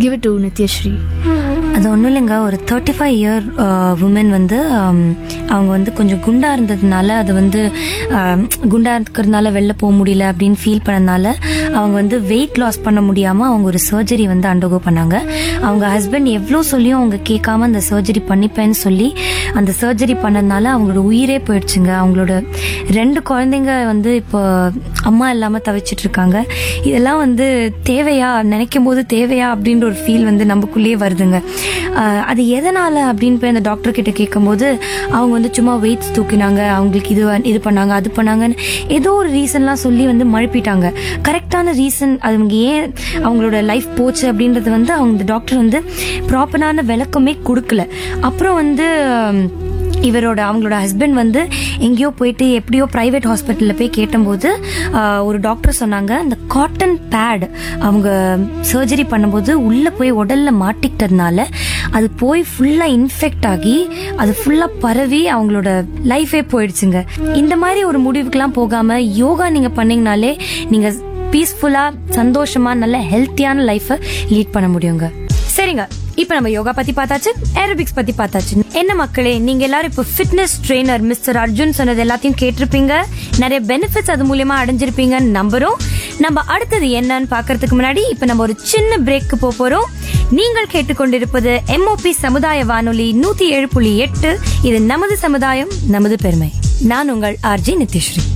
give it to Nithyasri அது ஒன்றும் இல்லைங்க ஒரு தேர்ட்டி ஃபைவ் இயர் உமன் வந்து um, அவங்க வந்து கொஞ்சம் குண்டா இருந்ததுனால அது வந்து um, குண்டா இருக்கிறதுனால வெளில போக முடியல அப்படின்னு ஃபீல் பண்ணனால அவங்க வந்து வெயிட் லாஸ் பண்ண முடியாம அவங்க ஒரு சர்ஜரி வந்து அண்டர்கோ பண்ணாங்க அவங்க ஹஸ்பண்ட் எவ்வளோ சொல்லியும் அவங்க கேட்காம அந்த சர்ஜரி பண்ணிப்பேன்னு சொல்லி அந்த சர்ஜரி பண்ணதுனால அவங்களோட உயிரே போயிடுச்சுங்க அவங்களோட ரெண்டு குழந்தைங்க வந்து இப்போ அம்மா இல்லாம தவிச்சிட்டு இருக்காங்க இதெல்லாம் வந்து தேவையா நினைக்கும் போது தேவையா அப்படின்ற ஒரு ஃபீல் வந்து நமக்குள்ளேயே வருதுங்க ஆஹ் அது எதனால அப்படின்னு போய் அந்த டாக்டர் கிட்ட கேட்கும்போது அவங்க வந்து சும்மா வெயிட்ஸ் தூக்கினாங்க அவங்களுக்கு இது இது பண்ணாங்க அது பண்ணாங்கன்னு ஏதோ ஒரு ரீசன்லாம் சொல்லி வந்து மழுப்பிட்டாங்க கரெக்டான ரீசன் அவங்க ஏன் அவங்களோட லைஃப் போச்சு அப்படின்றது வந்து அவங்க டாக்டர் வந்து ப்ராப்பரான விளக்கமே கொடுக்கல அப்புறம் வந்து ஹம், இவரோட அவங்களோட ஹஸ்பண்ட் வந்து எங்கேயோ போயிட்டு எப்படியோ பிரைவேட் ஹாஸ்பிட்டலில் போய் கேட்டபோது ஆஹ், ஒரு டாக்டர் சொன்னாங்க அந்த காட்டன் பேட் அவங்க சர்ஜரி பண்ணும்போது உள்ளே போய் உடல்ல மாட்டிக்கிட்டதுனால அது போய் ஃபுல்லாக இன்ஃபெக்ட் ஆகி அது ஃபுல்லாக பரவி அவங்களோட லைஃபே போயிடுச்சுங்க இந்த மாதிரி ஒரு முடிவுக்கெல்லாம் போகாம யோகா நீங்கள் பண்ணீங்கனாலே நீங்கள் பீஸ்ஃபுல்லாக சந்தோஷமா நல்ல ஹெல்த்தியான லைஃபை லீட் பண்ண முடியுங்க சரிங்க இப்போ நம்ம யோகா பத்தி பார்த்தாச்சு ஏரோபிக்ஸ் பத்தி பார்த்தாச்சு என்ன மக்களே நீங்க எல்லாரும் இப்போ ஃபிட்னஸ் ட்ரெயினர் மிஸ்டர் அர்ஜுன் சொன்னது எல்லாத்தையும் கேட்டிருப்பீங்க நிறைய பெனிஃபிட்ஸ் அது மூலியமா அடைஞ்சிருப்பீங்கன்னு நம்புறோம் நம்ம அடுத்தது என்னன்னு பார்க்கறதுக்கு முன்னாடி இப்போ நம்ம ஒரு சின்ன பிரேக்கு போக போறோம் நீங்கள் கேட்டுக்கொண்டிருப்பது எம்ஓபி சமுதாய வானொலி நூத்தி ஏழு புள்ளி எட்டு இது நமது சமுதாயம் நமது பெருமை நான் உங்கள் ஆர்ஜி நித்யஸ்ரீ